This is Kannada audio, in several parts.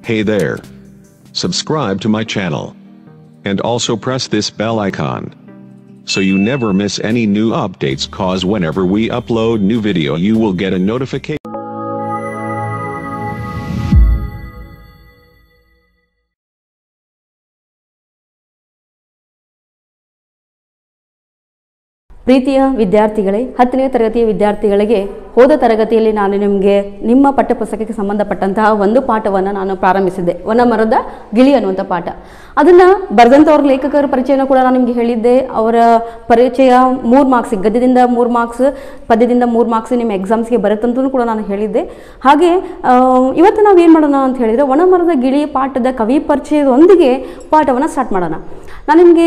Hey there. Subscribe to my channel. And also press this bell icon. So you never miss any new updates cause whenever we upload new video you will get a notification. ಪ್ರೀತಿಯ ವಿದ್ಯಾರ್ಥಿಗಳೇ ಹತ್ತನೇ ತರಗತಿಯ ವಿದ್ಯಾರ್ಥಿಗಳಿಗೆ ಹೋದ ತರಗತಿಯಲ್ಲಿ ನಾನು ನಿಮಗೆ ನಿಮ್ಮ ಪಠ್ಯಪುಸ್ತಕಕ್ಕೆ ಸಂಬಂಧಪಟ್ಟಂತಹ ಒಂದು ಪಾಠವನ್ನು ನಾನು ಪ್ರಾರಂಭಿಸಿದ್ದೆ ವನ ಮರದ ಗಿಳಿ ಅನ್ನುವಂಥ ಪಾಠ ಅದನ್ನು ಬರೆದಂಥವ್ರ ಲೇಖಕರ ಪರಿಚಯನೂ ಕೂಡ ನಾನು ನಿಮಗೆ ಹೇಳಿದ್ದೆ ಅವರ ಪರಿಚಯ ಮೂರು ಮಾರ್ಕ್ಸ್ ಗದ್ಯದಿಂದ ಮೂರು ಮಾರ್ಕ್ಸ್ ಪದ್ಯದಿಂದ ಮೂರು ಮಾರ್ಕ್ಸ್ ನಿಮ್ಮ ಎಕ್ಸಾಮ್ಸ್ಗೆ ಬರುತ್ತಂತೂ ಕೂಡ ನಾನು ಹೇಳಿದ್ದೆ ಹಾಗೆ ಆ, ಇವತ್ತು ನಾವು ಏನು ಮಾಡೋಣ ಅಂತ ಹೇಳಿದರೆ ಒಣ ಮರದ ಗಿಳಿ ಪಾಠದ ಕವಿ ಪರಿಚಯದೊಂದಿಗೆ ಪಾಠವನ್ನು ಸ್ಟಾರ್ಟ್ ಮಾಡೋಣ ನಾನು ನಿಮಗೆ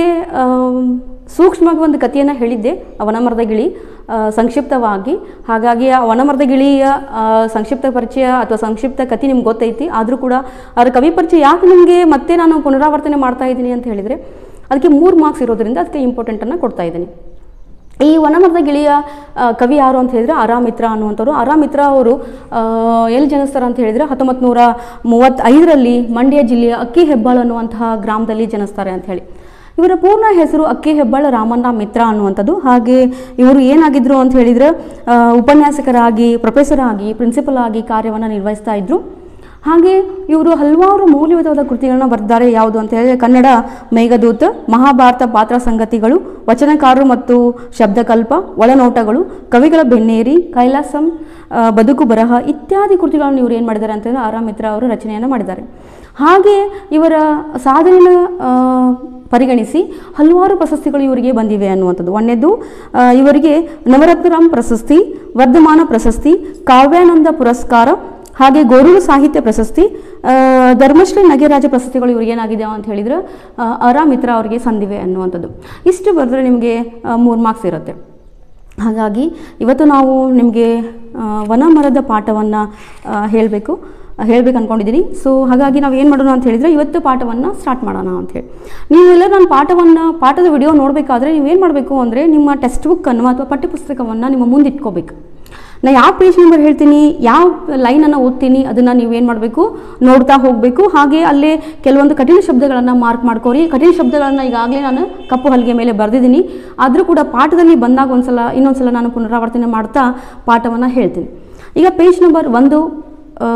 ಸೂಕ್ಷ್ಮವಾಗಿ ಒಂದು ಕಥೆಯನ್ನು ಹೇಳಿದ್ದೆ ಆ ವನಮರದ ಗಿಳಿ ಆ, ಸಂಕ್ಷಿಪ್ತವಾಗಿ ಹಾಗಾಗಿ ಆ ವನಮರದ ಗಿಳಿಯ ಆ, ಸಂಕ್ಷಿಪ್ತ ಪರಿಚಯ ಅಥವಾ ಸಂಕ್ಷಿಪ್ತ ಕಥೆ ನಿಮ್ಗೆ ಗೊತ್ತೈತಿ ಆದರೂ ಕೂಡ ಅದರ ಕವಿ ಪರಿಚಯ ಯಾಕೆ ನಿಮಗೆ ಮತ್ತೆ ನಾನು ಪುನರಾವರ್ತನೆ ಮಾಡ್ತಾ ಇದ್ದೀನಿ ಅಂತ ಹೇಳಿದರೆ ಅದಕ್ಕೆ ಮೂರು ಮಾರ್ಕ್ಸ್ ಇರೋದ್ರಿಂದ ಅದಕ್ಕೆ ಇಂಪಾರ್ಟೆಂಟನ್ನು ಕೊಡ್ತಾ ಇದ್ದೀನಿ ಈ ವನಮರದ ಗಿಳಿಯ ಆ, ಕವಿ ಯಾರು ಅಂತ ಹೇಳಿದ್ರೆ ಆರಾಮಿತ್ರ ಅನ್ನುವಂಥವ್ರು ಆರಾಮಿತ್ರ ಅವರು ಆ, ಎಲ್ಲಿ ಜನಿಸ್ತಾರೆ ಅಂತ ಹೇಳಿದ್ರೆ ಹತ್ತೊಂಬತ್ತು ನೂರ ಮೂವತ್ತೈದರಲ್ಲಿ ಮಂಡ್ಯ ಜಿಲ್ಲೆಯ ಅಕ್ಕಿ ಹೆಬ್ಬಾಳು ಅನ್ನುವಂತಹ ಗ್ರಾಮದಲ್ಲಿ ಜನಿಸ್ತಾರೆ ಅಂತ ಹೇಳಿ ಇವರ ಪೂರ್ಣ ಹೆಸರು ಅಕ್ಕಿ ಹೆಬ್ಬಾಳ ರಾಮಣ್ಣ ಮಿತ್ರ ಅನ್ನುವಂಥದ್ದು ಹಾಗೆ ಇವರು ಏನಾಗಿದ್ರು ಅಂತ ಹೇಳಿದ್ರೆ ಆ, ಉಪನ್ಯಾಸಕರಾಗಿ ಪ್ರೊಫೆಸರ್ ಆಗಿ ಪ್ರಿನ್ಸಿಪಲ್ ಆಗಿ ಕಾರ್ಯವನ್ನು ನಿರ್ವಹಿಸ್ತಾ ಇದ್ರು ಹಾಗೆ ಇವರು ಹಲವಾರು ಮೌಲ್ಯಯುತವಾದ ಕೃತಿಗಳನ್ನ ಬರೆದಿದ್ದಾರೆ ಯಾವುದು ಅಂತ ಹೇಳಿದ್ರೆ ಕನ್ನಡ ಮೇಘದೂತ ಮಹಾಭಾರತ ಪಾತ್ರ ಸಂಗತಿಗಳು ವಚನಕಾರರು ಮತ್ತು ಶಬ್ದಕಲ್ಪ ಒಳನೋಟಗಳು ಕವಿಗಳ ಬೆನ್ನೇರಿ ಕೈಲಾಸಂ ಆ, ಬದುಕು ಬರಹ ಇತ್ಯಾದಿ ಕೃತಿಗಳನ್ನು ಇವರು ಏನು ಮಾಡಿದ್ದಾರೆ ಅಂತಂದರೆ ಆರಾಮಿತ್ರ ಅವರು ರಚನೆಯನ್ನು ಮಾಡಿದ್ದಾರೆ ಹಾಗೆ ಇವರ ಸಾಧನೆಯನ್ನು ಆ, ಪರಿಗಣಿಸಿ ಹಲವಾರು ಪ್ರಶಸ್ತಿಗಳು ಇವರಿಗೆ ಬಂದಿವೆ ಅನ್ನುವಂಥದ್ದು ಒಂದನೇದು ಆ, ಇವರಿಗೆ ನವರತ್ನರಾಮ್ ಪ್ರಶಸ್ತಿ ವರ್ಧಮಾನ ಪ್ರಶಸ್ತಿ ಕಾವ್ಯಾನಂದ ಪುರಸ್ಕಾರ ಹಾಗೆ ಗೋರೂರು ಸಾಹಿತ್ಯ ಪ್ರಶಸ್ತಿ ಆ, ಧರ್ಮಶ್ರೀ ನಗೆರಾಜ ಪ್ರಶಸ್ತಿಗಳು ಇವ್ರಿಗೆ ಏನಾಗಿದೆ ಅಂತ ಹೇಳಿದ್ರೆ ಆ, ಆರಾಮಿತ್ರ ಅವರಿಗೆ ಸಂದಿವೆ ಅನ್ನುವಂಥದ್ದು ಇಷ್ಟು ಬರೆದ್ರೆ ನಿಮಗೆ ಮೂರು ಮಾರ್ಕ್ಸ್ ಇರುತ್ತೆ ಹಾಗಾಗಿ ಇವತ್ತು ನಾವು ನಿಮಗೆ ವನ ಮರದ ಪಾಠವನ್ನು ಹೇಳಬೇಕು ಹೇಳ್ಬೇಕು ಅಂದ್ಕೊಂಡಿದ್ದೀನಿ ಸೊ ಹಾಗಾಗಿ ನಾವು ಏನು ಮಾಡೋಣ ಅಂತ ಹೇಳಿದರೆ ಇವತ್ತು ಪಾಠವನ್ನು ಸ್ಟಾರ್ಟ್ ಮಾಡೋಣ ಅಂಥೇಳಿ ನೀವೆಲ್ಲ ನಾನು ಪಾಠವನ್ನು ಪಾಠದ ವಿಡಿಯೋ ನೋಡಬೇಕಾದ್ರೆ ನೀವೇನು ಮಾಡಬೇಕು ಅಂದರೆ ನಿಮ್ಮ ಟೆಕ್ಸ್ಟ್ ಬುಕ್ಕನ್ನು ಅಥವಾ ಪಠ್ಯಪುಸ್ತಕವನ್ನು ನಿಮ್ಮ ಮುಂದೆ ಇಟ್ಕೋಬೇಕು ನಾ ಯಾವ ಪೇಜ್ ನಂಬರ್ ಹೇಳ್ತೀನಿ ಯಾವ ಲೈನನ್ನು ಓದ್ತೀನಿ ಅದನ್ನು ನೀವೇನು ಮಾಡಬೇಕು ನೋಡ್ತಾ ಹೋಗಬೇಕು ಹಾಗೆ ಅಲ್ಲೇ ಕೆಲವೊಂದು ಕಠಿಣ ಶಬ್ದಗಳನ್ನು ಮಾರ್ಕ್ ಮಾಡ್ಕೋರಿ ಕಠಿಣ ಶಬ್ದಗಳನ್ನು ಈಗಾಗಲೇ ನಾನು ಕಪ್ಪು ಹಲಗೆ ಮೇಲೆ ಬರೆದಿದ್ದೀನಿ ಆದರೂ ಕೂಡ ಪಾಠದಲ್ಲಿ ಬಂದಾಗ ಒಂದ್ಸಲ ಇನ್ನೊಂದ್ಸಲ ನಾನು ಪುನರಾವರ್ತನೆ ಮಾಡ್ತಾ ಪಾಠವನ್ನು ಹೇಳ್ತೀನಿ ಈಗ ಪೇಜ್ ನಂಬರ್ ಒಂದು ಆ,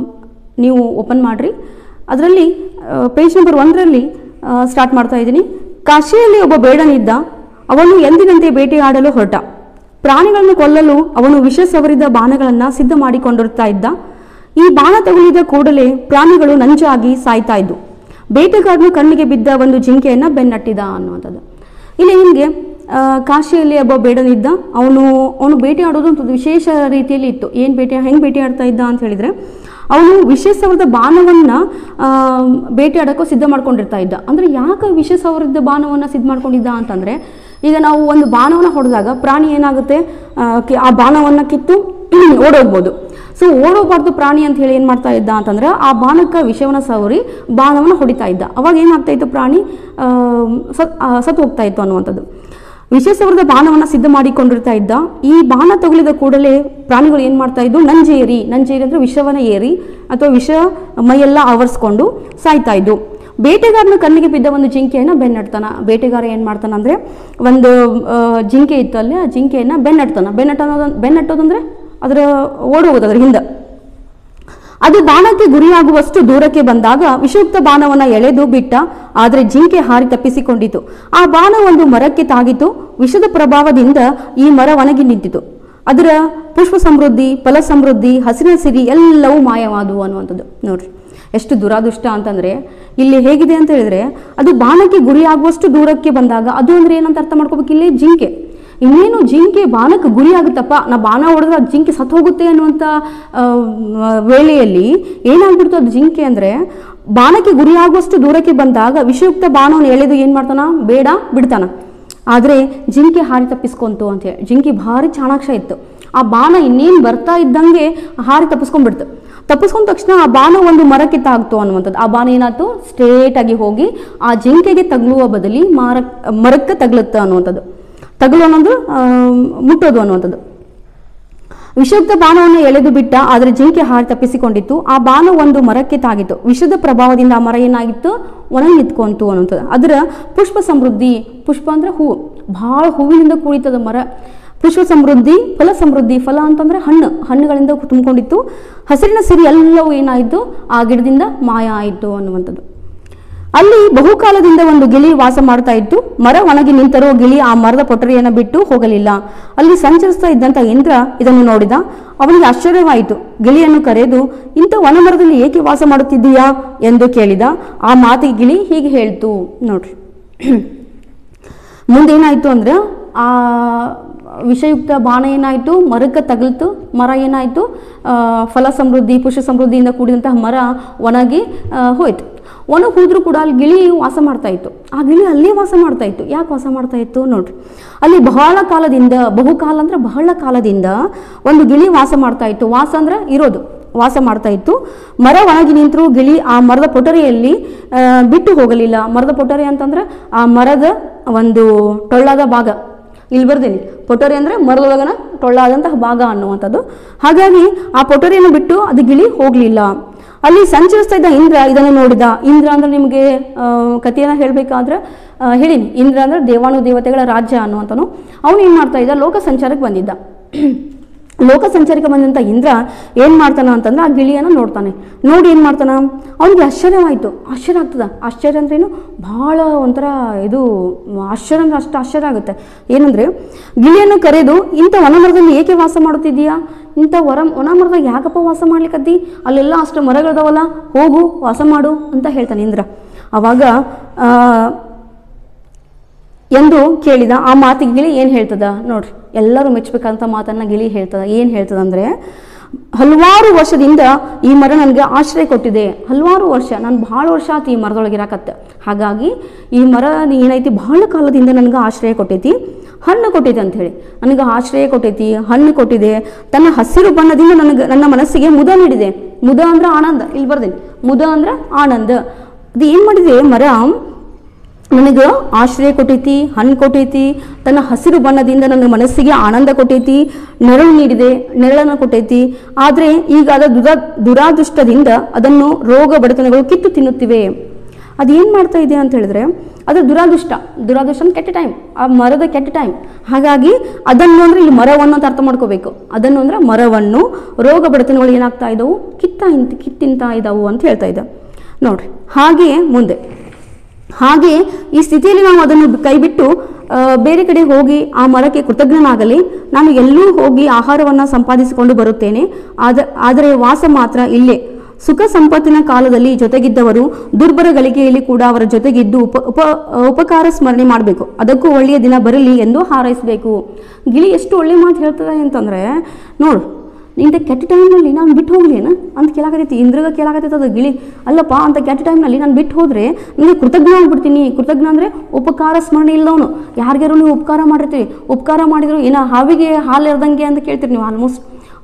ನೀವು ಓಪನ್ ಮಾಡಿರಿ ಅದರಲ್ಲಿ ಪೇಜ್ ನಂಬರ್ ಒಂದರಲ್ಲಿ ಸ್ಟಾರ್ಟ್ ಮಾಡ್ತಾ ಇದ್ದೀನಿ ಕಾಶಿಯಲ್ಲಿ ಒಬ್ಬ ಬೇಡನಿದ್ದ ಅವನು ಎಂದಿನಂತೆ ಬೇಟೆಯಾಡಲು ಹೊರಟ ಪ್ರಾಣಿಗಳನ್ನು ಕೊಲ್ಲಲು ಅವನು ವಿಷ ಸವರಿದ ಬಾಣಗಳನ್ನು ಸಿದ್ಧ ಮಾಡಿಕೊಂಡಿರ್ತಾ ಇದ್ದ ಈ ಬಾಣ ತಗುಲಿದ ಕೂಡಲೇ ಪ್ರಾಣಿಗಳು ನಂಜಾಗಿ ಸಾಯ್ತಾ ಇದ್ವು ಬೇಟೆಗಾರನು ಕಣ್ಣಿಗೆ ಬಿದ್ದ ಒಂದು ಜಿಂಕೆಯನ್ನು ಬೆನ್ನಟ್ಟಿದ ಅನ್ನುವಂಥದ್ದು ಇಲ್ಲಿ ನಿಮಗೆ ಕಾಶಿಯಲ್ಲಿ ಒಬ್ಬ ಬೇಡನಿದ್ದ ಅವನು ಅವನು ಬೇಟೆ ಆಡೋದು ಒಂದು ವಿಶೇಷ ರೀತಿಯಲ್ಲಿ ಇತ್ತು ಏನು ಬೇಟೆ ಹೆಂಗೆ ಬೇಟೆ ಆಡ್ತಾ ಇದ್ದ ಅಂತ ಹೇಳಿದರೆ ಅವನು ವಿಷ ಸವರದ ಬಾಣವನ್ನು ಬೇಟೆ ಆಡೋಕ್ಕೂ ಸಿದ್ಧ ಮಾಡ್ಕೊಂಡಿರ್ತಾ ಇದ್ದ ಅಂದರೆ ಯಾಕೆ ವಿಷ ಸವರದ ಬಾಣವನ್ನು ಸಿದ್ಧ ಮಾಡ್ಕೊಂಡಿದ್ದ ಅಂತಂದರೆ ಈಗ ನಾವು ಒಂದು ಬಾಣವನ್ನು ಹೊಡೆದಾಗ ಪ್ರಾಣಿ ಏನಾಗುತ್ತೆ ಆ, ಕಿ- ಆ ಬಾಣವನ್ನು ಕಿತ್ತು ಓಡೋಗ್ಬೋದು ಸೊ ಓಡೋಗ್ಬಾರ್ದು ಪ್ರಾಣಿ ಅಂತ ಹೇಳಿ ಏನು ಮಾಡ್ತಾ ಇದ್ದ ಅಂತಂದ್ರೆ ಆ ಬಾಣಕ್ಕೆ ವಿಷವನ್ನು ಸವರಿ ಬಾಣವನ್ನು ಹೊಡಿತಾ ಇದ್ದ ಅವಾಗ ಏನಾಗ್ತಾ ಇತ್ತು ಪ್ರಾಣಿ ಆ, ಸತ್ ಆ, ಸತ್ತು ಹೋಗ್ತಾ ಇತ್ತು ಅನ್ನುವಂಥದ್ದು ವಿಶೇಷವಾದ ಬಾಣವನ್ನು ಸಿದ್ಧ ಮಾಡಿಕೊಂಡಿರ್ತಾ ಇದ್ದ ಈ ಬಾಣ ತಗುಲಿದ ಕೂಡಲೇ ಪ್ರಾಣಿಗಳು ಏನು ಮಾಡ್ತಾ ಇದ್ದು ನಂಜೇರಿ ನಂಜೇರಿ ಅಂದರೆ ವಿಷವನ್ನ ಏರಿ ಅಥವಾ ವಿಷ ಮೈಯೆಲ್ಲ ಆವರಿಸ್ಕೊಂಡು ಸಾಯ್ತಾ ಇದ್ದು ಬೇಟೆಗಾರನ ಕಣ್ಣಿಗೆ ಬಿದ್ದ ಒಂದು ಜಿಂಕೆಯನ್ನು ಬೆನ್ನಟ್ತಾನ ಬೇಟೆಗಾರ ಏನು ಮಾಡ್ತಾನ ಅಂದರೆ ಒಂದು ಆ, ಜಿಂಕೆ ಇತ್ತು ಅಲ್ಲಿ ಆ ಜಿಂಕೆಯನ್ನು ಬೆನ್ನಟ್ತಾನ ಬೆನ್ನಟ್ಟ ಬೆನ್ನಟ್ಟೋದಂದ್ರೆ ಅದರ ಓಡೋಗೋದು ಅದ್ರ ಹಿಂದೆ ಅದು ಬಾಣಕ್ಕೆ ಗುರಿಯಾಗುವಷ್ಟು ದೂರಕ್ಕೆ ಬಂದಾಗ ವಿಷಯುಕ್ತ ಬಾಣವನ್ನು ಎಳೆದು ಬಿಟ್ಟ ಆದರೆ ಜಿಂಕೆ ಹಾರಿ ತಪ್ಪಿಸಿಕೊಂಡಿತು ಆ ಬಾಣ ಒಂದು ಮರಕ್ಕೆ ತಾಗಿತು ವಿಷದ ಪ್ರಭಾವದಿಂದ ಈ ಮರ ಒಣಗಿ ನಿಂತಿತು ಅದರ ಪುಷ್ಪ ಸಮೃದ್ಧಿ ಫಲ ಸಮೃದ್ಧಿ ಹಸಿರ ಸಿರಿ ಎಲ್ಲವೂ ಮಾಯವಾದವು ಅನ್ನುವಂಥದ್ದು ನೋಡ್ರಿ ಎಷ್ಟು ದುರಾದೃಷ್ಟ ಅಂತಂದ್ರೆ ಇಲ್ಲಿ ಹೇಗಿದೆ ಅಂತ ಹೇಳಿದ್ರೆ ಅದು ಬಾಣಕ್ಕೆ ಗುರಿಯಾಗುವಷ್ಟು ದೂರಕ್ಕೆ ಬಂದಾಗ ಅದು ಅಂದ್ರೆ ಏನಂತ ಅರ್ಥ ಮಾಡ್ಕೋಬೇಕು ಇಲ್ಲಿ ಜಿಂಕೆ ಇನ್ನೇನು ಜಿಂಕೆ ಬಾಣಕ್ಕೆ ಗುರಿ ಆಗುತ್ತಪ್ಪ ನಾ ಬಾಣ ಹೊಡೆದ್ರೆ ಅದು ಜಿಂಕೆ ಸತ್ತು ಹೋಗುತ್ತೆ ಅನ್ನುವಂಥ ಆ, ವೇಳೆಯಲ್ಲಿ ಏನಾಗ್ಬಿಡ್ತು ಅದು ಜಿಂಕೆ ಅಂದರೆ ಬಾಣಕ್ಕೆ ಗುರಿಯಾಗುವಷ್ಟು ದೂರಕ್ಕೆ ಬಂದಾಗ ವಿಷಯುಕ್ತ ಬಾಣವನ್ನು ಎಳೆದು ಏನು ಮಾಡ್ತಾನ ಬೇಡ ಬಿಡ್ತಾನ ಆದರೆ ಜಿಂಕೆ ಹಾರಿ ತಪ್ಪಿಸ್ಕೊಂತು ಅಂತೇಳಿ ಜಿಂಕೆ ಭಾರಿ ಚಾಣಾಕ್ಷ ಇತ್ತು ಆ ಬಾಣ ಇನ್ನೇನು ಬರ್ತಾ ಇದ್ದಂಗೆ ಹಾರಿ ತಪ್ಪಿಸ್ಕೊಂಡ್ಬಿಡ್ತು ತಪ್ಪಿಸ್ಕೊಂಡ ತಕ್ಷಣ ಆ ಬಾಣ ಒಂದು ಮರಕ್ಕೆ ತಾಗ್ತು ಅನ್ನುವಂಥದ್ದು ಆ ಬಾಣ ಏನಾಯ್ತು ಸ್ಟ್ರೇಟ್ ಆಗಿ ಹೋಗಿ ಆ ಜಿಂಕೆಗೆ ತಗಲುವ ಬದಲಿ ಮಾರ ಮರಕ್ಕೆ ತಗಲುತ್ತೆ ಅನ್ನುವಂಥದ್ದು ತಗಲು ಅನ್ನೋದು ಆ, ಮುಟ್ಟೋದು ಅನ್ನುವಂಥದ್ದು ವಿಷಯುಕ್ತ ಬಾಣವನ್ನು ಎಳೆದು ಬಿಟ್ಟ ಆದರೆ ಜಿಂಕೆ ಹಾರಿ ತಪ್ಪಿಸಿಕೊಂಡಿತ್ತು ಆ ಬಾಣ ಒಂದು ಮರಕ್ಕೆ ತಾಗಿತ್ತು ವಿಷದ ಪ್ರಭಾವದಿಂದ ಆ ಮರ ಏನಾಗಿತ್ತು ಒಣಗಿ ನಿಂತ್ಕೊಂತು ಅನ್ನುವಂಥದ್ದು ಅದರ ಪುಷ್ಪ ಸಮೃದ್ಧಿ ಪುಷ್ಪ ಅಂದ್ರೆ ಹೂವು ಭಾಳ ಹೂವಿನಿಂದ ಕೂಡಿತದ ಮರ ಪುಷ್ಪ ಸಮೃದ್ಧಿ ಫಲ ಸಮೃದ್ಧಿ ಫಲ ಅಂತಂದ್ರೆ ಹಣ್ಣು ಹಣ್ಣುಗಳಿಂದ ತುಂಬಿಕೊಂಡಿತ್ತು ಹಸಿರಿನ ಸಿರಿ ಎಲ್ಲವೂ ಏನಾಯಿತು ಆ ಗಿಡದಿಂದ ಮಾಯ ಆಯಿತು ಅನ್ನುವಂಥದ್ದು ಅಲ್ಲಿ ಬಹುಕಾಲದಿಂದ ಒಂದು ಗಿಳಿ ವಾಸ ಮಾಡ್ತಾ ಇತ್ತು ಮರ ಒಣಗಿ ನಿಂತರೂ ಗಿಳಿ ಆ ಮರದ ಪೊಟರಿಯನ್ನು ಬಿಟ್ಟು ಹೋಗಲಿಲ್ಲ ಅಲ್ಲಿ ಸಂಚರಿಸ್ತಾ ಇದ್ದಂಥ ಇಂದ್ರ ಇದನ್ನು ನೋಡಿದ ಅವನಿಗೆ ಆಶ್ಚರ್ಯವಾಯಿತು ಗಿಳಿಯನ್ನು ಕರೆದು ಇಂಥ ವನಮರದಲ್ಲಿ ಏಕೆ ವಾಸ ಮಾಡುತ್ತಿದ್ದೀಯಾ ಎಂದು ಕೇಳಿದ ಆ ಮಾತಿಗೆ ಗಿಳಿ ಹೀಗೆ ಹೇಳ್ತು ನೋಡ್ರಿ ಮುಂದೇನಾಯಿತು ಅಂದ್ರೆ ಆ ವಿಷಯುಕ್ತ ಬಾಣ ಏನಾಯಿತು ಮರಕ್ಕೆ ತಗಲ್ತು ಮರ ಏನಾಯಿತು ಫಲ ಸಮೃದ್ಧಿ ಪುಷ್ಪ ಸಮೃದ್ಧಿಯಿಂದ ಕೂಡಿದಂತಹ ಮರ ಒಣಗಿ ಆ, ಹೋಯ್ತು ಒಣಗಿ ಹೋದ್ರೂ ಕೂಡ ಅಲ್ಲಿ ಗಿಳಿ ವಾಸ ಮಾಡ್ತಾ ಇತ್ತು ಆ ಗಿಳಿ ಅಲ್ಲೇ ವಾಸ ಮಾಡ್ತಾ ಇತ್ತು ಯಾಕೆ ವಾಸ ಮಾಡ್ತಾ ಇತ್ತು ನೋಡ್ರಿ ಅಲ್ಲಿ ಬಹಳ ಕಾಲದಿಂದ ಬಹುಕಾಲ ಅಂದ್ರೆ ಬಹಳ ಕಾಲದಿಂದ ಒಂದು ಗಿಳಿ ವಾಸ ಮಾಡ್ತಾ ಇತ್ತು ವಾಸ ಅಂದ್ರೆ ಇರೋದು ವಾಸ ಮಾಡ್ತಾ ಇತ್ತು ಮರ ಒಣಗಿ ನಿಂತರೂ ಗಿಳಿ ಆ ಮರದ ಪೊಟರಿಯಲ್ಲಿ ಆ, ಬಿಟ್ಟು ಹೋಗಲಿಲ್ಲ ಮರದ ಪೊಟರಿ ಅಂತಂದ್ರೆ ಆ ಮರದ ಒಂದು ಟೊಳ್ಳಾದ ಭಾಗ ಇಲ್ಲಿ ಬರ್ತೀನಿ ಪೊಟರಿ ಅಂದರೆ ಮರದೊಳಗನ ಟೊಳ್ಳಾದಂತಹ ಭಾಗ ಅನ್ನುವಂಥದ್ದು ಹಾಗಾಗಿ ಆ ಪೊಟರಿಯನ್ನು ಬಿಟ್ಟು ಅದು ಗಿಳಿ ಹೋಗಲಿಲ್ಲ ಅಲ್ಲಿ ಸಂಚರಿಸ್ತಾ ಇದ್ದ ಇಂದ್ರ ಇದನ್ನು ನೋಡಿದ ಇಂದ್ರ ಅಂದ್ರೆ ನಿಮಗೆ ಕಥೆಯನ್ನು ಹೇಳಬೇಕಾದ್ರೆ ಹೇಳಿನಿ ಇಂದ್ರ ಅಂದ್ರೆ ದೇವಾನು ದೇವತೆಗಳ ರಾಜ್ಯ ಅನ್ನುವಂಥನು ಅವನು ಏನು ಮಾಡ್ತಾ ಇದ್ದ ಲೋಕ ಸಂಚಾರಕ್ಕೆ ಬಂದಿದ್ದ ಲೋಕ ಸಂಚಾರಕ್ಕೆ ಬಂದಂಥ ಇಂದ್ರ ಏನು ಮಾಡ್ತಾನ ಅಂತಂದ್ರೆ ಆ ಗಿಳಿಯನ್ನು ನೋಡ್ತಾನೆ ನೋಡಿ ಏನು ಮಾಡ್ತಾನ ಅವನಿಗೆ ಆಶ್ಚರ್ಯವಾಯಿತು ಆಶ್ಚರ್ಯ ಆಗ್ತದ ಆಶ್ಚರ್ಯ ಅಂದ್ರೇನು ಭಾಳ ಒಂಥರ ಇದು ಆಶ್ಚರ್ಯ ಅಂದ್ರೆ ಅಷ್ಟು ಆಶ್ಚರ್ಯ ಆಗುತ್ತೆ ಏನಂದ್ರೆ ಗಿಳಿಯನ್ನು ಕರೆದು ಇಂಥ ವನಮರದಲ್ಲಿ ಏಕೆ ವಾಸ ಮಾಡುತ್ತಿದ್ದೀಯಾ ಇಂಥ ವರ ವನಮರದಾಗ ಯಾಕಪ್ಪ ವಾಸ ಮಾಡ್ಲಿಕ್ಕತ್ತಿ ಅಲ್ಲೆಲ್ಲ ಅಷ್ಟು ಮರಗಳಿದಾವಲ್ಲ ಹೋಗು ವಾಸ ಮಾಡು ಅಂತ ಹೇಳ್ತಾನೆ ಇಂದ್ರ ಅವಾಗ ಆ, ಎಂದು ಕೇಳಿದ ಆ ಮಾತಿಗೆ ಗಿಳಿ ಏನು ಹೇಳ್ತದ ನೋಡ್ರಿ ಎಲ್ಲರೂ ಮೆಚ್ಚಬೇಕಂತ ಮಾತನ್ನ ಗಿಳಿ ಹೇಳ್ತದ ಏನು ಹೇಳ್ತದ ಅಂದ್ರೆ ಹಲವಾರು ವರ್ಷದಿಂದ ಈ ಮರ ನನಗೆ ಆಶ್ರಯ ಕೊಟ್ಟಿದೆ ಹಲವಾರು ವರ್ಷ ನಾನು ಭಾಳ ವರ್ಷ ಆತು ಈ ಮರದೊಳಗೆ ಇರಾಕತ್ತೆ ಹಾಗಾಗಿ ಈ ಮರ ಏನೈತಿ ಬಹಳ ಕಾಲದಿಂದ ನನಗೆ ಆಶ್ರಯ ಕೊಟ್ಟೈತಿ ಹಣ್ಣು ಕೊಟ್ಟೈತಿ ಅಂತ ಹೇಳಿ ನನಗೆ ಆಶ್ರಯ ಕೊಟ್ಟೈತಿ ಹಣ್ಣು ಕೊಟ್ಟಿದೆ ತನ್ನ ಹಸಿರು ಬಣ್ಣದಿಂದ ನನಗೆ ನನ್ನ ಮನಸ್ಸಿಗೆ ಮುದ ನೀಡಿದೆ ಮುದ ಅಂದ್ರೆ ಆನಂದ ಇಲ್ಲಿ ಬರ್ತೀನಿ ಮುದ ಅಂದ್ರೆ ಆನಂದ ಅದು ಏನು ಮಾಡಿದೆ ಮರ ನನಗೆ ಆಶ್ರಯ ಕೊಟ್ಟೈತಿ ಹಣ್ಣು ಕೊಟ್ಟೈತಿ ತನ್ನ ಹಸಿರು ಬಣ್ಣದಿಂದ ನನ್ನ ಮನಸ್ಸಿಗೆ ಆನಂದ ಕೊಟ್ಟೈತಿ ನೆರಳು ನೀಡಿದೆ ನೆರಳನ್ನು ಕೊಟ್ಟೈತಿ ಆದರೆ ಈಗ ಅದರ ದುರಾ ದುರಾದೃಷ್ಟದಿಂದ ಅದನ್ನು ರೋಗ ಬಡತನಗಳು ಕಿತ್ತು ತಿನ್ನುತ್ತಿವೆ ಅದೇನು ಮಾಡ್ತಾ ಇದೆ ಅಂತ ಹೇಳಿದ್ರೆ ಅದು ದುರಾದೃಷ್ಟ ದುರಾದೃಷ್ಟ ಅಂದ್ರೆ ಕೆಟ್ಟ ಟೈಮ್ ಆ ಮರದ ಕೆಟ್ಟ ಟೈಮ್ ಹಾಗಾಗಿ ಅದನ್ನು ಅಂದ್ರೆ ಇಲ್ಲಿ ಮರವನ್ನು ಅಂತ ಅರ್ಥ ಮಾಡ್ಕೋಬೇಕು ಅದನ್ನು ಅಂದ್ರೆ ಮರವನ್ನು ರೋಗ ಬಡತನಗಳು ಏನಾಗ್ತಾ ಇದ್ದವು ಕಿತ್ತ ಕಿತ್ತಿಂತ ಇದಾವು ಅಂತ ಹೇಳ್ತಾ ಇದ್ದ ನೋಡ್ರಿ ಹಾಗೆಯೇ ಮುಂದೆ ಹಾಗೆ ಈ ಸ್ಥಿತಿಯಲ್ಲಿ ನಾವು ಅದನ್ನು ಕೈಬಿಟ್ಟು ಆ, ಬೇರೆ ಕಡೆ ಹೋಗಿ ಆ ಮರಕ್ಕೆ ಕೃತಜ್ಞನಾಗಲಿ ನಾನು ಎಲ್ಲೂ ಹೋಗಿ ಆಹಾರವನ್ನು ಸಂಪಾದಿಸಿಕೊಂಡು ಬರುತ್ತೇನೆ ಆದ ಆದರೆ ವಾಸ ಮಾತ್ರ ಇಲ್ಲೇ ಸುಖ ಸಂಪತ್ತಿನ ಕಾಲದಲ್ಲಿ ಜೊತೆಗಿದ್ದವರು ದುರ್ಬರ ಗಳಿಗೆಯಲ್ಲಿ ಕೂಡ ಅವರ ಜೊತೆಗಿದ್ದು ಉಪ ಉಪ ಉಪಕಾರ ಸ್ಮರಣೆ ಮಾಡಬೇಕು ಅದಕ್ಕೂ ಒಳ್ಳೆಯ ದಿನ ಬರಲಿ ಎಂದು ಹಾರೈಸಬೇಕು ಗಿಳಿ ಎಷ್ಟು ಒಳ್ಳೆ ಮಾತು ಹೇಳ್ತದೆ ಅಂತಂದ್ರೆ ನೋಡು ನಿಂದ ಕೆಟ್ಟ ಟೈಮ್ನಲ್ಲಿ ನಾನು ಬಿಟ್ಟು ಹೋಗ್ಲೇನ ಅಂತ ಕೇಳಾಕತ್ತೈತಿ ಇಂದ್ರಗ ಕೇಳಾಕತ್ತೈತೆ ಅದು ಗಿಳಿ ಅಲ್ಲಪ್ಪ ಅಂತ ಕೆಟ್ಟ ಟೈಮ್ನಲ್ಲಿ ನಾನು ಬಿಟ್ಟು ಹೋದ್ರೆ ನನಗೆ ಕೃತಜ್ಞ ಆಗ್ಬಿಡ್ತೀನಿ ಕೃತಜ್ಞ ಅಂದರೆ ಉಪಕಾರ ಸ್ಮರಣೆ ಇಲ್ಲವನು ಯಾರಿಗಾರು ನೀವು ಉಪಕಾರ ಮಾಡಿರ್ತೀವಿ ಉಪಕಾರ ಮಾಡಿದ್ರು ಏನೋ ಹಾವಿಗೆ ಹಾಲು ಎರ್ದಂಗೆ ಅಂತ ಕೇಳ್ತೀರಿ ನೀವು ಆಲ್ಮೋಸ್ಟ್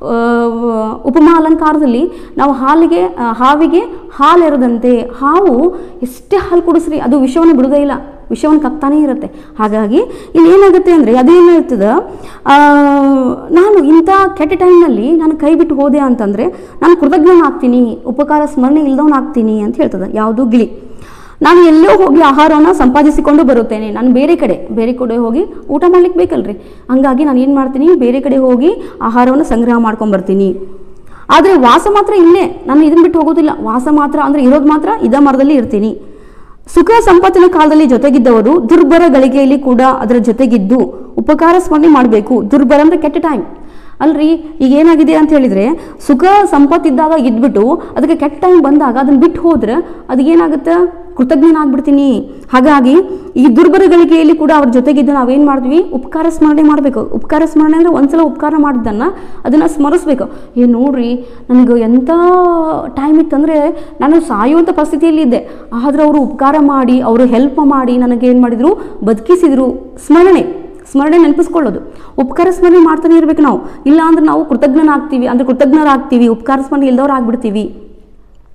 ಉಪಮಾ ಅಲಂಕಾರದಲ್ಲಿ ನಾವು ಹಾಲಿಗೆ ಆ, ಹಾವಿಗೆ ಹಾಲು ಎರದಂತೆ ಹಾವು ಎಷ್ಟೇ ಹಾಲು ಕುಡಿಸ್ರಿ ಅದು ವಿಷವನ್ನು ಬಿಡುವುದೇ ಇಲ್ಲ ವಿಷವನ್ನು ಕಕ್ತಾನೇ ಇರುತ್ತೆ ಹಾಗಾಗಿ ಇಲ್ಲಿ ಏನಾಗುತ್ತೆ ಅಂದರೆ ಅದೇನು ಹೇಳ್ತದ ಆ, ನಾನು ಇಂಥ ಕೆಟ್ಟ ಟೈಮ್ನಲ್ಲಿ ನಾನು ಕೈ ಬಿಟ್ಟು ಹೋದೆ ಅಂತಂದರೆ ನಾನು ಕೃತಜ್ಞನಾಗ್ತೀನಿ ಉಪಕಾರ ಸ್ಮರಣೆ ಇಲ್ದವನಾಗ್ತೀನಿ ಅಂತ ಹೇಳ್ತದ ಯಾವುದು ಗಿಳಿ ನಾನು ಎಲ್ಲೋ ಹೋಗಿ ಆಹಾರವನ್ನು ಸಂಪಾದಿಸಿಕೊಂಡು ಬರುತ್ತೇನೆ ನಾನು ಬೇರೆ ಕಡೆ ಬೇರೆ ಕಡೆ ಹೋಗಿ ಊಟ ಮಾಡ್ಲಿಕ್ಕೆ ಬೇಕಲ್ರಿ ಹಂಗಾಗಿ ನಾನು ಏನು ಮಾಡ್ತೀನಿ ಬೇರೆ ಕಡೆ ಹೋಗಿ ಆಹಾರವನ್ನು ಸಂಗ್ರಹ ಮಾಡ್ಕೊಂಡು ಬರ್ತೀನಿ ಆದರೆ ವಾಸ ಮಾತ್ರ ಇಲ್ಲೇ ನಾನು ಇದನ್ನ ಬಿಟ್ಟು ಹೋಗೋದಿಲ್ಲ ವಾಸ ಮಾತ್ರ ಅಂದರೆ ಇರೋದು ಮಾತ್ರ ಇದ ಮರದಲ್ಲಿ ಇರ್ತೀನಿ ಸುಖ ಸಂಪತ್ತಿನ ಕಾಲದಲ್ಲಿ ಜೊತೆಗಿದ್ದವರು ದುರ್ಬರ ಗಳಿಗೆಯಲ್ಲಿ ಕೂಡ ಅದರ ಜೊತೆಗಿದ್ದು ಉಪಕಾರ ಸ್ಮರಣೆ ಮಾಡಬೇಕು ದುರ್ಬರ ಅಂದ್ರೆ ಕೆಟ್ಟ ಟೈಮ್ ಅಲ್ರಿ ಈಗ ಏನಾಗಿದೆ ಅಂತ ಹೇಳಿದ್ರೆ ಸುಖ ಸಂಪತ್ತಿದ್ದಾಗ ಇದ್ಬಿಟ್ಟು ಅದಕ್ಕೆ ಕೆಟ್ಟ ಟೈಮ್ ಬಂದಾಗ ಅದನ್ನ ಬಿಟ್ಟು ಹೋದ್ರೆ ಅದು ಏನಾಗುತ್ತೆ ಕೃತಜ್ಞನಾಗ್ಬಿಡ್ತೀನಿ ಹಾಗಾಗಿ ಈ ದುರ್ಬಲ ಗಳಿಗೆಯಲ್ಲಿ ಕೂಡ ಅವ್ರ ಜೊತೆಗಿದ್ದು ನಾವೇನು ಮಾಡ್ತೀವಿ ಉಪಕಾರ ಸ್ಮರಣೆ ಮಾಡಬೇಕು ಉಪಕಾರ ಸ್ಮರಣೆ ಅಂದರೆ ಒಂದ್ಸಲ ಉಪಕಾರ ಮಾಡಿದ್ದನ್ನು ಅದನ್ನು ಸ್ಮರಿಸ್ಬೇಕು ಏ ನೋಡ್ರಿ ನನಗೆ ಎಂಥ ಟೈಮ್ ಇತ್ತಂದರೆ ನಾನು ಸಾಯುವಂಥ ಪರಿಸ್ಥಿತಿಯಲ್ಲಿ ಇದ್ದೆ ಆದ್ರೆ ಅವರು ಉಪಕಾರ ಮಾಡಿ ಅವರು ಹೆಲ್ಪ್ ಮಾಡಿ ನನಗೆ ಏನು ಮಾಡಿದರು ಬದುಕಿಸಿದ್ರು ಸ್ಮರಣೆ ಸ್ಮರಣೆ ನೆನಪಿಸ್ಕೊಳ್ಳೋದು ಉಪಕಾರ ಸ್ಮರಣೆ ಮಾಡ್ತಾನೆ ಇರ್ಬೇಕು ನಾವು ಇಲ್ಲ ಅಂದ್ರೆ ನಾವು ಕೃತಜ್ಞನಾಗ್ತೀವಿ ಅಂದ್ರೆ ಕೃತಜ್ಞರಾಗ್ತೀವಿ ಉಪಕಾರ ಸ್ಮರಣೆ ಇಲ್ದವ್ರು ಆಗ್ಬಿಡ್ತೀವಿ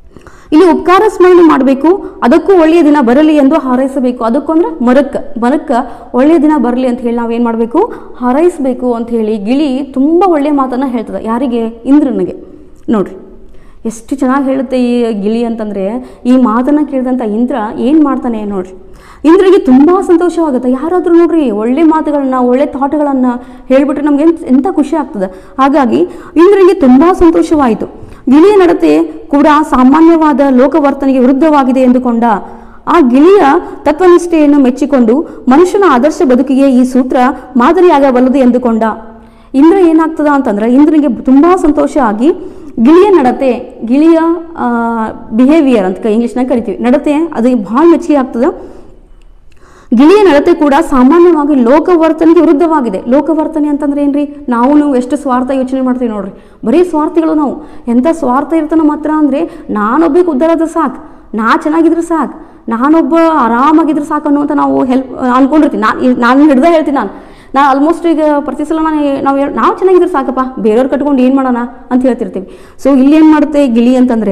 ಇಲ್ಲಿ ಉಪಕಾರ ಸ್ಮರಣೆ ಮಾಡಬೇಕು ಅದಕ್ಕೂ ಒಳ್ಳೆಯ ದಿನ ಬರಲಿ ಎಂದು ಹಾರೈಸಬೇಕು ಅದಕ್ಕೂ ಅಂದ್ರೆ ಮರಕ್ಕೆ ಮರಕ್ಕೆ ಒಳ್ಳೆಯ ದಿನ ಬರಲಿ ಅಂತ ಹೇಳಿ ನಾವೇನು ಮಾಡಬೇಕು ಹಾರೈಸಬೇಕು ಅಂತ ಹೇಳಿ ಗಿಳಿ ತುಂಬ ಒಳ್ಳೆಯ ಮಾತನ್ನು ಹೇಳ್ತದೆ ಯಾರಿಗೆ ಇಂದ್ರನಿಗೆ ನೋಡ್ರಿ ಎಷ್ಟು ಚೆನ್ನಾಗಿ ಹೇಳುತ್ತೆ ಈ ಗಿಳಿ ಅಂತಂದರೆ ಈ ಮಾತನ್ನು ಕೇಳಿದಂಥ ಇಂದ್ರ ಏನು ಮಾಡ್ತಾನೆ ನೋಡ್ರಿ ಇಂದ್ರಿಗೆ ತುಂಬ ಸಂತೋಷವಾಗುತ್ತೆ ಯಾರಾದರೂ ನೋಡ್ರಿ ಒಳ್ಳೆ ಮಾತುಗಳನ್ನ ಒಳ್ಳೆ ಥಾಟ್ಗಳನ್ನು ಹೇಳಿಬಿಟ್ರೆ ನಮ್ಗೆ ಎಂತ ಎಂಥ ಖುಷಿ ಆಗ್ತದೆ ಹಾಗಾಗಿ ಇಂದ್ರಿಗೆ ತುಂಬ ಸಂತೋಷವಾಯಿತು ಗಿಳಿಯ ನಡತೆ ಕೂಡ ಸಾಮಾನ್ಯವಾದ ಲೋಕವರ್ತನೆಗೆ ವಿರುದ್ಧವಾಗಿದೆ ಎಂದುಕೊಂಡ ಆ ಗಿಳಿಯ ತತ್ವನಿಷ್ಠೆಯನ್ನು ಮೆಚ್ಚಿಕೊಂಡು ಮನುಷ್ಯನ ಆದರ್ಶ ಬದುಕಿಗೆ ಈ ಸೂತ್ರ ಮಾದರಿಯಾಗಬಲ್ಲದು ಎಂದುಕೊಂಡ ಇಂದ್ರ ಏನಾಗ್ತದ ಅಂತಂದ್ರೆ ಇಂದ್ರನಿಗೆ ತುಂಬಾ ಸಂತೋಷ ಆಗಿ ಗಿಳಿಯ ನಡತೆ ಗಿಳಿಯ ಬಿಹೇವಿಯರ್ ಅಂತ ಇಂಗ್ಲೀಷ್ನಾಗ ಕರಿತೀವಿ ನಡತೆ ಅದು ಭಾಳ ಮೆಚ್ಚುಗೆ ಆಗ್ತದ ಗಿಳಿಯ ನಡತೆ ಕೂಡ ಸಾಮಾನ್ಯವಾಗಿ ಲೋಕವರ್ತನೆಗೆ ವಿರುದ್ಧವಾಗಿದೆ ಲೋಕವರ್ತನೆ ಅಂತಂದ್ರೆ ಏನ್ರಿ ನಾವು ನಾವು ಎಷ್ಟು ಸ್ವಾರ್ಥ ಯೋಚನೆ ಮಾಡ್ತೀವಿ ನೋಡ್ರಿ ಬರೀ ಸ್ವಾರ್ಥಿಗಳು ನಾವು ಎಂಥ ಸ್ವಾರ್ಥ ಇರ್ತಾನ ಮಾತ್ರ ಅಂದರೆ ನಾನೊಬ್ಬಕ್ಕೆ ಉದ್ಧಾರ ಆದ್ರೆ ಸಾಕು ನಾ ಚೆನ್ನಾಗಿದ್ರೆ ಸಾಕು ನಾನೊಬ್ಬ ಆರಾಮಾಗಿದ್ರೆ ಸಾಕು ಅನ್ನುವಂಥ ನಾವು ಹೆಲ್ಪ್ ಅನ್ಕೊಂಡಿರ್ತೀನಿ ನಾನು ನಾನು ಹಿಡ್ದ ಹೇಳ್ತೀನಿ ನಾನು ನಾ ಆಲ್ಮೋಸ್ಟ್ ಈಗ ಪ್ರತಿ ಸಲ ನಾನು ನಾವು ಹೇಳ್- ನಾವು ಚೆನ್ನಾಗಿದ್ರೆ ಸಾಕಪ್ಪ ಬೇರೆಯವ್ರು ಕಟ್ಕೊಂಡು ಏನು ಮಾಡೋಣ ಅಂತ ಹೇಳ್ತಿರ್ತೀವಿ ಸೊ ಇಲ್ಲಿ ಏನು ಮಾಡುತ್ತೆ ಗಿಳಿ ಅಂತಂದರೆ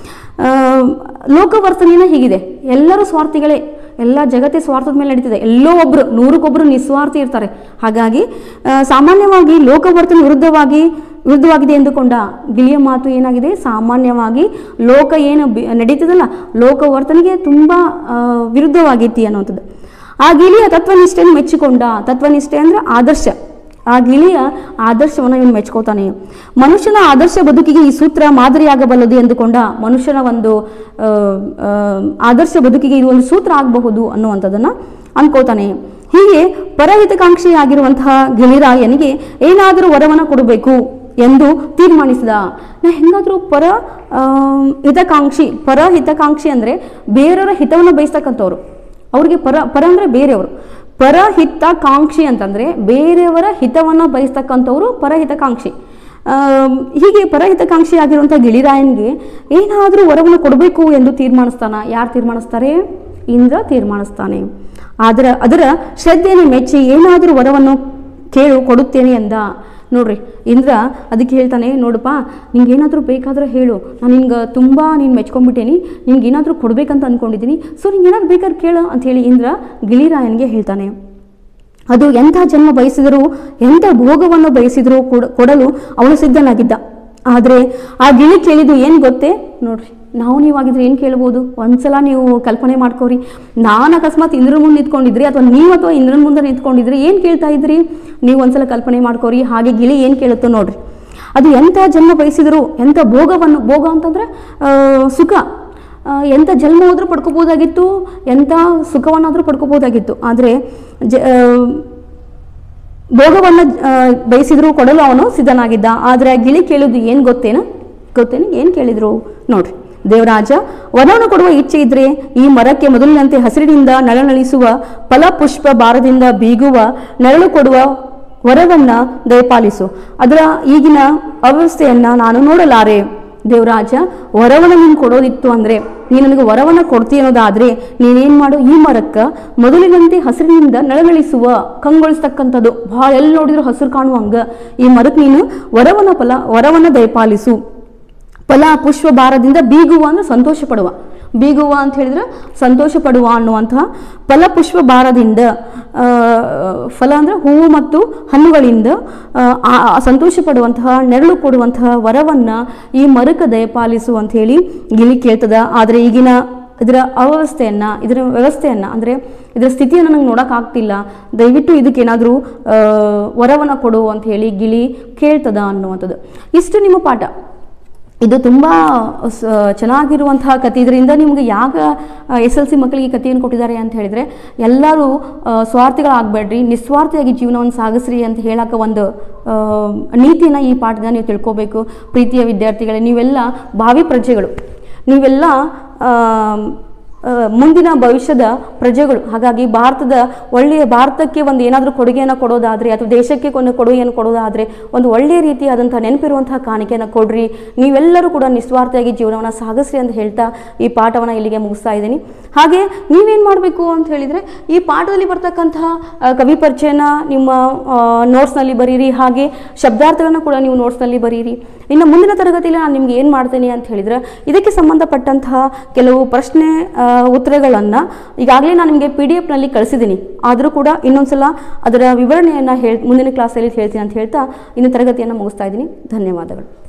ಲೋಕವರ್ತನೆನ ಹೀಗಿದೆ ಎಲ್ಲರೂ ಸ್ವಾರ್ಥಿಗಳೇ ಎಲ್ಲ ಜಗತ್ತೇ ಸ್ವಾರ್ಥದ ಮೇಲೆ ನಡೀತಿದೆ ಎಲ್ಲೋ ಒಬ್ರು ನೂರಕ್ಕೊಬ್ರು ನಿಸ್ವಾರ್ಥಿ ಇರ್ತಾರೆ ಹಾಗಾಗಿ ಆ, ಸಾಮಾನ್ಯವಾಗಿ ಲೋಕವರ್ತನೆ ವಿರುದ್ಧವಾಗಿ ವಿರುದ್ಧವಾಗಿದೆ ಎಂದುಕೊಂಡ ಗಿಳಿಯ ಮಾತು ಏನಾಗಿದೆ ಸಾಮಾನ್ಯವಾಗಿ ಲೋಕ ಏನು ಬಿ- ನಡೀತದಲ್ಲ ಲೋಕವರ್ತನೆಗೆ ತುಂಬ ಆ, ವಿರುದ್ಧವಾಗೈತಿ ಅನ್ನುವಂಥದ್ದು ಆ ಗಿಳಿಯ ತತ್ವನಿಷ್ಠೆಯನ್ನು ಮೆಚ್ಚಿಕೊಂಡ ತತ್ವನಿಷ್ಠೆ ಅಂದ್ರೆ ಆದರ್ಶ ಆ ಗಿಳಿಯ ಆದರ್ಶವನ್ನು ಇವನು ಮೆಚ್ಕೋತಾನೆ ಮನುಷ್ಯನ ಆದರ್ಶ ಬದುಕಿಗೆ ಈ ಸೂತ್ರ ಮಾದರಿಯಾಗಬಲ್ಲದು ಎಂದುಕೊಂಡ ಮನುಷ್ಯನ ಒಂದು ಆ, ಆ, ಆದರ್ಶ ಬದುಕಿಗೆ ಇದು ಒಂದು ಸೂತ್ರ ಆಗಬಹುದು ಅನ್ನುವಂಥದ್ದನ್ನು ಅನ್ಕೋತಾನೆ ಹೀಗೆ ಪರಹಿತಕಾಂಕ್ಷಿಯಾಗಿರುವಂತಹ ಗಿಳಿರಾಯನಿಗೆ ಏನಾದರೂ ವರವನ್ನು ಕೊಡಬೇಕು ಎಂದು ತೀರ್ಮಾನಿಸಿದ ನಾ ಹೆಂಗಾದರೂ ಪರ ಆ, ಹಿತಕಾಂಕ್ಷಿ ಪರ ಹಿತಕಾಂಕ್ಷಿ ಅಂದರೆ ಬೇರೆಯವರ ಹಿತವನ್ನು ಬಯಸ್ತಕ್ಕಂಥವ್ರು ಅವ್ರಿಗೆ ಪರ ಪರ ಅಂದರೆ ಬೇರೆಯವರು ಪರಹಿತಕಾಂಕ್ಷಿ ಅಂತಂದರೆ ಬೇರೆಯವರ ಹಿತವನ್ನು ಬಯಸ್ತಕ್ಕಂಥವ್ರು ಪರಹಿತಕಾಂಕ್ಷಿ ಆಮ್, ಹೀಗೆ ಪರಹಿತಕಾಂಕ್ಷಿ ಆಗಿರುವಂಥ ಗಿಳಿರಾಯನ್ಗೆ ಏನಾದರೂ ವರವನ್ನು ಕೊಡಬೇಕು ಎಂದು ತೀರ್ಮಾನಿಸ್ತಾನ ಯಾರು ತೀರ್ಮಾನಿಸ್ತಾರೆ ಇಂದ್ರ ತೀರ್ಮಾನಿಸ್ತಾನೆ ಅದರ ಅದರ ಶ್ರದ್ಧೆಯನ್ನು ಮೆಚ್ಚಿ ಏನಾದರೂ ವರವನ್ನು ಕೇಳು ಕೊಡುತ್ತೇನೆ ಎಂದ ನೋಡ್ರಿ ಇಂದ್ರ ಅದಕ್ಕೆ ಹೇಳ್ತಾನೆ ನೋಡಪ್ಪ ನಿಂಗೆ ಏನಾದರೂ ಬೇಕಾದ್ರೆ ಹೇಳು ನಾನು ನಿನ್ಗೆ ತುಂಬ ನೀನು ಮೆಚ್ಕೊಂಡ್ಬಿಟ್ಟೇನಿ ನಿನ್ಗೆ ಏನಾದರೂ ಕೊಡ್ಬೇಕಂತ ಅಂದ್ಕೊಂಡಿದ್ದೀನಿ ಸೊ ನಿಂಗೆ ಏನಾದ್ರು ಬೇಕಾದ್ರೆ ಕೇಳು ಅಂತ ಹೇಳಿ ಇಂದ್ರ ಗಿಳಿರಾಯನ್ಗೆ ಹೇಳ್ತಾನೆ ಅದು ಎಂಥ ಜನ್ಮ ಬಯಸಿದರೂ ಎಂಥ ಭೋಗವನ್ನು ಬಯಸಿದರೂ ಕೊಡ- ಕೊಡಲು ಅವನು ಸಿದ್ಧನಾಗಿದ್ದ ಆದರೆ ಆ ಗಿಳಿ ಕೇಳಿದ್ದು ಏನು ಗೊತ್ತೇ ನೋಡ್ರಿ ನಾವು ನೀವಾಗಿದ್ರೆ ಏನು ಕೇಳ್ಬೋದು ಒಂದ್ಸಲ ನೀವು ಕಲ್ಪನೆ ಮಾಡ್ಕೋರಿ ನಾನು ಅಕಸ್ಮಾತ್ ಇಂದ್ರ ಮುಂದೆ ನಿಂತ್ಕೊಂಡಿದ್ರಿ ಅಥವಾ ನೀವು ಅಥವಾ ಇಂದ್ರನ ಮುಂದೆ ನಿಂತ್ಕೊಂಡಿದ್ರಿ ಏನು ಕೇಳ್ತಾ ಇದ್ರಿ ನೀವು ಒಂದ್ಸಲ ಕಲ್ಪನೆ ಮಾಡ್ಕೋರಿ ಹಾಗೆ ಗಿಳಿ ಏನು ಕೇಳುತ್ತೋ ನೋಡ್ರಿ ಅದು ಎಂಥ ಜನ್ಮ ಬಯಸಿದರೂ ಎಂಥ ಭೋಗವನ್ನು ಭೋಗ ಅಂತಂದ್ರೆ ಆ, ಸುಖ ಆ, ಎಂಥ ಜನ್ಮ ಹೋದ್ರೂ ಪಡ್ಕೋಬೋದಾಗಿತ್ತು ಎಂಥ ಸುಖವನ್ನಾದರೂ ಪಡ್ಕೋಬೋದಾಗಿತ್ತು ಆದರೆ ಜ ಆ, ಭೋಗವನ್ನು ಆ, ಬಯಸಿದ್ರು ಕೊಡಲು ಅವನು ಸಿದ್ಧನಾಗಿದ್ದ ಆದರೆ ಆ ಗಿಳಿ ಕೇಳಿದ್ದು ಏನು ಗೊತ್ತೇನು ಗೊತ್ತೇನು ಏನು ಕೇಳಿದ್ರು ನೋಡ್ರಿ ದೇವರಾಜ ವರವನ್ನು ಕೊಡುವ ಇಚ್ಛೆ ಇದ್ರೆ ಈ ಮರಕ್ಕೆ ಮೊದಲಿನಂತೆ ಹಸಿರಿನಿಂದ ನಳನಳಿಸುವ ಫಲಪುಷ್ಪ ಭಾರದಿಂದ ಬೀಗುವ ನೆರಳು ಕೊಡುವ ವರವನ್ನ ದಯಪಾಲಿಸು ಅದರ ಈಗಿನ ಅವ್ಯವಸ್ಥೆಯನ್ನ ನಾನು ನೋಡಲಾರೆ ದೇವರಾಜ ವರವನ್ನು ನೀನು ಕೊಡೋದಿತ್ತು ಅಂದ್ರೆ ನೀನು ನನಗೆ ವರವನ್ನು ಕೊಡ್ತೀಯ ಅನ್ನೋದಾದ್ರೆ ನೀನೇನ್ ಮಾಡು ಈ ಮರಕ್ಕೆ ಮೊದಲಿನಂತೆ ಹಸಿರಿನಿಂದ ನಳನಳಿಸುವ ಕಂಗೊಳಿಸ್ತಕ್ಕಂಥದ್ದು ಭಾಳ ಎಲ್ಲಿ ನೋಡಿದ್ರು ಹಸಿರು ಕಾಣುವಂಗ ಈ ಮರಕ್ಕೆ ನೀನು ವರವನ್ನ ಫಲ ವರವನ್ನ ದಯಪಾಲಿಸು ಫಲ ಪುಷ್ಪ ಭಾರದಿಂದ ಬೀಗುವ ಅಂದ್ರೆ ಸಂತೋಷ ಪಡುವ ಬೀಗುವ ಅಂತ ಹೇಳಿದ್ರೆ ಸಂತೋಷ ಪಡುವ ಅನ್ನುವಂತಹ ಫಲ ಪುಷ್ಪ ಭಾರದಿಂದ ಆ, ಫಲ ಅಂದ್ರೆ ಹೂವು ಮತ್ತು ಹಣ್ಣುಗಳಿಂದ ಆ, ಆ- ಆ ಸಂತೋಷ ಪಡುವಂತಹ ನೆರಳು ಕೊಡುವಂತಹ ವರವನ್ನ ಈ ಮರಕ ದಯಪಾಲಿಸು ಅಂತ ಹೇಳಿ ಗಿಳಿ ಕೇಳ್ತದ ಆದರೆ ಈಗಿನ ಇದರ ಅವ್ಯವಸ್ಥೆಯನ್ನ ಇದರ ವ್ಯವಸ್ಥೆಯನ್ನ ಅಂದ್ರೆ ಇದರ ಸ್ಥಿತಿಯನ್ನು ನಂಗೆ ನೋಡಕ್ ಆಗ್ತಿಲ್ಲ ದಯವಿಟ್ಟು ಇದಕ್ಕೇನಾದರೂ ವರವನ್ನ ಕೊಡು ಅಂತ ಹೇಳಿ ಗಿಳಿ ಕೇಳ್ತದ ಅನ್ನುವಂಥದ್ದು ಇಷ್ಟು ನಿಮ್ಮ ಪಾಠ ಇದು ತುಂಬ ಚೆನ್ನಾಗಿರುವಂತಹ ಕತೆ ಇದರಿಂದ ನಿಮಗೆ ಯಾಕ ಎಸ್ ಎಲ್ ಸಿ ಮಕ್ಕಳಿಗೆ ಕಥೆಯನ್ನು ಕೊಟ್ಟಿದ್ದಾರೆ ಅಂತ ಹೇಳಿದರೆ ಎಲ್ಲರೂ ಆ, ಸ್ವಾರ್ಥಿಗಳಾಗಬೇಡ್ರಿ ನಿಸ್ವಾರ್ಥಿಯಾಗಿ ಜೀವನವನ್ನು ಸಾಗಿಸ್ರಿ ಅಂತ ಹೇಳಕ್ಕೆ ಒಂದು ಆ, ನೀತಿಯನ್ನು ಈ ಪಾಠದಿಂದ ನೀವು ತಿಳ್ಕೊಬೇಕು ಪ್ರೀತಿಯ ವಿದ್ಯಾರ್ಥಿಗಳೇ ನೀವೆಲ್ಲ ಭಾವಿ ಪ್ರಜೆಗಳು ನೀವೆಲ್ಲ ಆ, ಆ, ಮುಂದಿನ ಭವಿಷ್ಯದ ಪ್ರಜೆಗಳು ಹಾಗಾಗಿ ಭಾರತದ ಒಳ್ಳೆಯ ಭಾರತಕ್ಕೆ ಒಂದು ಏನಾದರೂ ಕೊಡುಗೆಯನ್ನು ಕೊಡೋದಾದರೆ ಅಥವಾ ದೇಶಕ್ಕೆ ಒಂದು ಕೊಡುಗೆಯನ್ನು ಕೊಡೋದಾದರೆ ಒಂದು ಒಳ್ಳೆಯ ರೀತಿಯಾದಂಥ ನೆನಪಿರುವಂತಹ ಕಾಣಿಕೆಯನ್ನು ಕೊಡ್ರಿ ನೀವೆಲ್ಲರೂ ಕೂಡ ನಿಸ್ವಾರ್ಥಿಯಾಗಿ ಜೀವನವನ್ನು ಸಾಗಿಸ್ರಿ ಅಂತ ಹೇಳ್ತಾ ಈ ಪಾಠವನ್ನು ಇಲ್ಲಿಗೆ ಮುಗಿಸ್ತಾ ಇದ್ದೀನಿ ಹಾಗೆ ನೀವೇನು ಮಾಡಬೇಕು ಅಂತ ಹೇಳಿದರೆ ಈ ಪಾಠದಲ್ಲಿ ಬರ್ತಕ್ಕಂತಹ ಆ, ಕವಿ ಪರಿಚಯನ ನಿಮ್ಮ ನೋಟ್ಸ್ನಲ್ಲಿ ಬರೀರಿ ಹಾಗೆ ಶಬ್ದಾರ್ಥಗಳನ್ನ ಕೂಡ ನೀವು ನೋಟ್ಸ್ನಲ್ಲಿ ಬರೀರಿ ಇನ್ನು ಮುಂದಿನ ತರಗತಿಯಲ್ಲಿ ನಾನು ನಿಮ್ಗೆ ಏನು ಮಾಡ್ತೀನಿ ಅಂತ ಹೇಳಿದರೆ ಇದಕ್ಕೆ ಸಂಬಂಧಪಟ್ಟಂತಹ ಕೆಲವು ಪ್ರಶ್ನೆ ಉತ್ತರಗಳನ್ನು ಈಗಾಗಲೇ ನಾನು ನಿಮಗೆ ಪಿ ಡಿ ಎಫ್ನಲ್ಲಿ ಕಳಿಸಿದ್ದೀನಿ ಆದರೂ ಕೂಡ ಇನ್ನೊಂದ್ಸಲ ಅದರ ವಿವರಣೆಯನ್ನು ಹೇಳ್ ಮುಂದಿನ ಕ್ಲಾಸಲ್ಲಿ ಹೇಳ್ತೀನಿ ಅಂತ ಹೇಳ್ತಾ ಇನ್ನು ತರಗತಿಯನ್ನು ಮುಗಿಸ್ತಾ ಇದ್ದೀನಿ ಧನ್ಯವಾದಗಳು